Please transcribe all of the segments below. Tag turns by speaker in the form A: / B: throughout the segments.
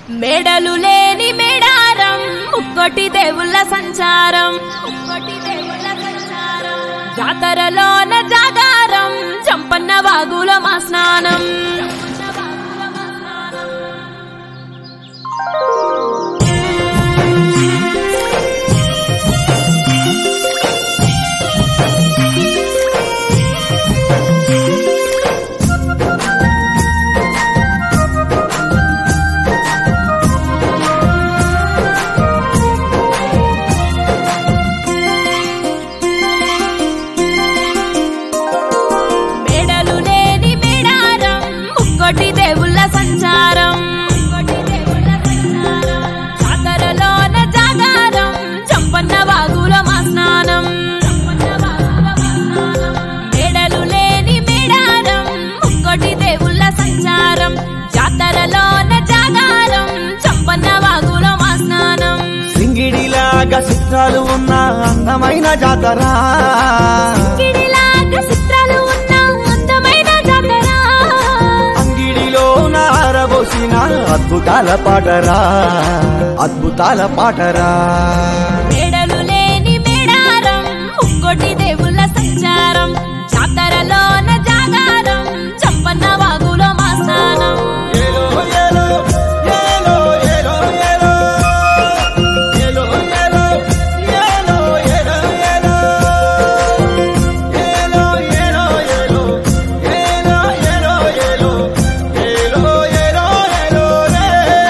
A: మేడలు లేని మేడారం ముక్కోటి దేవుళ్ళ సంచారం ముక్కోటి దేవుళ్ళ సంచారం జాతరలోన జాగారం చంపన్న వాగులో మా స్నానం మేడలు లేని మేడారం ముక్కోటి దేవుళ్ళ సంచారం జాతరలోన జాగారం చంపన్న వాగులో మా స్నానం మేడలు లేని మేడారం ముక్కోటి దేవుళ్ళ సంచారం జాతరలోన జాగారం చంపన్న వాగులో మా స్నానం
B: సింగిడిలాగా చిత్రాలు ఉన్న అందమైన జాతర
A: గిడిలాగా చిత్రాలు ఉన్న అందమైన జాతర
B: అంగిడిలో నారబోసిన అద్భుతాల పాటరా అద్భుతాల పాటరా
A: మేడలు లేని మేడారం ముక్కోటి దేవుళ్ళ సంచారం జాతరలోన జాగారం చంపన్న వాగులో మా స్నానం
B: ఏలో, ఏలో, ఏలో, ఏలో, ఏలో. ఏలో, ఏలో, ఏలో, ఏలో, ఏలో. ఏలో, ఏలో, ఏలో. ఏలో, ఏలో, ఏలో. ఏలో, ఏలో, ఏలో, రే.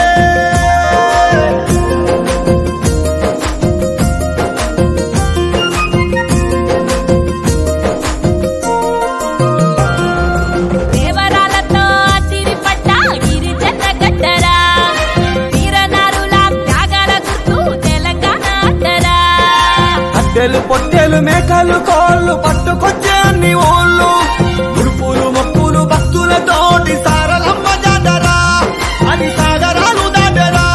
A: దేవరాలతో తిరిపట్ట గిరిజన గట్టరా వీరనారుల త్యాగాల గుర్తు తెలంగాణ అడ్డరా
B: కట్టెలు పొట్టెలు మేకలు కోళ్ళు పట్టుకొచ్చే అన్ని ఓళ్ళు ఉడుపులు మొక్కులు భక్తులతోటి సారలమ్మ జాతరా అది సాగరాలు దాటరా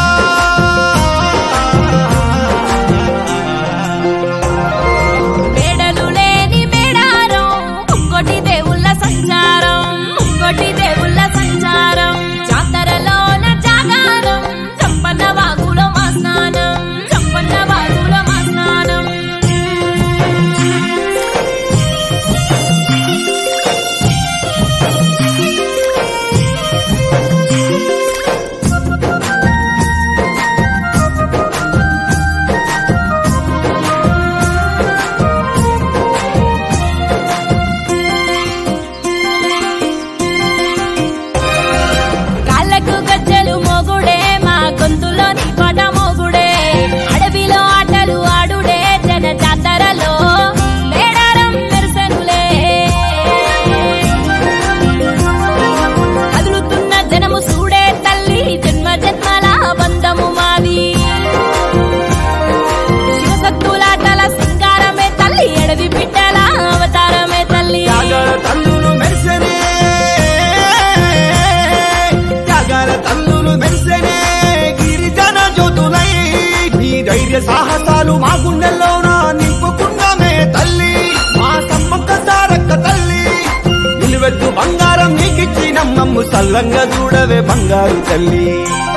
A: మేడలు లేని మేడారం ముక్కోటి దేవుళ్ళ సంచారం ముక్కోటి దేవుళ్ళ సంచారం జాతరలోన జాగారం చంపన్న వాగులో మా స్నానం చంపన్న వాగులో మా స్నానం కాళ్ళకు గజ్జలు మోగుడే మా గొంతులోని పాట మోగుడే అడవిలో ఆటలు ఆడుడే జన జాతరలో మేడారం మెరుసనులే కదులుతున్న జనము చూడే తల్లి జన్మ జన్మల బంధము మాది శివసత్తులాటల సింగారమే తల్లి ఎడవి బిడ్డల అవతారమే తల్లి
B: త్యాగాల తల్లులు మెరిసెనే త్యాగాల తల్లులు మెరిసెనే గిరిజన జ్యోతులై మీ ధైర్య సాహసాలు మా గుండెల్లోన నింపుకున్నామే తల్లి మా సమ్మక్క సారక్క తల్లి నిలువెత్తు బంగారం నీకిచ్చిన మమ్ము సల్లంగా చూడవే బంగారు తల్లి